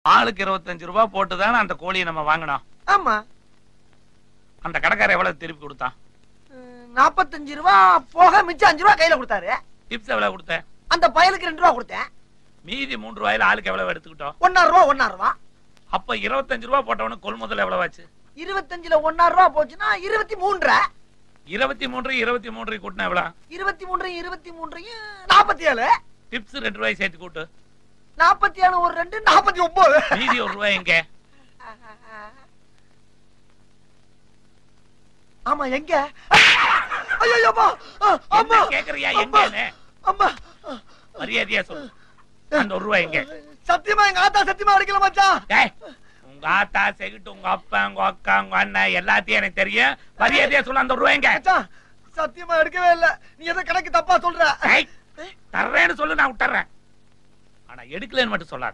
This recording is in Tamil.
ஆளுக்கு இருபத்தஞ்சு ரூபாய் போட்டு தானே அந்த கோழியை நம்ம வாங்கினோம் ஆமா அந்த கடைக்காரர் எவ்வளவு திருப்பி கொடுத்தான் ம், நாப்பத்தஞ்சு ரூபா போக மிச்சம் அஞ்சு ரூபா கையில கொடுத்தாரு டிப்ஸ் எவ்வளவு கொடுத்த அந்த பயலுக்கு ரெண்டு ரூபா கொடுத்தேன் மீதி மூன்று ரூபாயில ஆளுக்கு எவ்வளவு எடுத்துக்கிட்டோம் ஒன்னாறு ரூபா ஒன்னாறு ரூபா அப்ப இருபத்தஞ்சு ரூபாய் போட்டவனுக்கு கொள்முதல் எவ்வளவு ஆச்சு இருபத்தஞ்சுல ஒன்னாறு ரூபா போச்சுன்னா இருபத்தி மூன்றரை இருபத்தி மூன்று இருபத்தி மூன்று கூட்டினா எவ்வளவு இருபத்தி மூன்றையும் இருபத்தி மூன்றையும் நாற்பத்தி ஏழு டிப்ஸ் ரெண்டு ரூபாய் சேர்த்து கூட்டு நாற்பத்தி ஏழு ஒரு ரெண்டு நாற்பத்தி ஒன்பது மீதி ஒரு ரூபாய் எங்க ஆமா எங்க ஐயோ அம்மா அ, அம்மா என்ன கேக்குறியா எங்கன்னு அம்மா மரியாதையா சொல்லு அந்த ஒரு ரூபாய் எங்க சத்தியமா எங்க ஆத்தா சத்தியமா அடிக்கல மச்சான் டேய், உங்க ஆத்தா செகிட்டு உங்க அப்பா உங்க அக்கா உங்க அண்ணன் எல்லாத்தையும் எனக்கு தெரியும் மரியாதையா சொல்லு அந்த ஒரு ரூபாய் எங்க மச்சான் சத்தியமா எடுக்கவே இல்ல நீ எதை கணக்கு தப்பா சொல்ற டேய், தர்றேன்னு சொல்லு நான் விட்டுறேன் ஆனா எடுக்கலன்னு மட்டும் சொல்லாத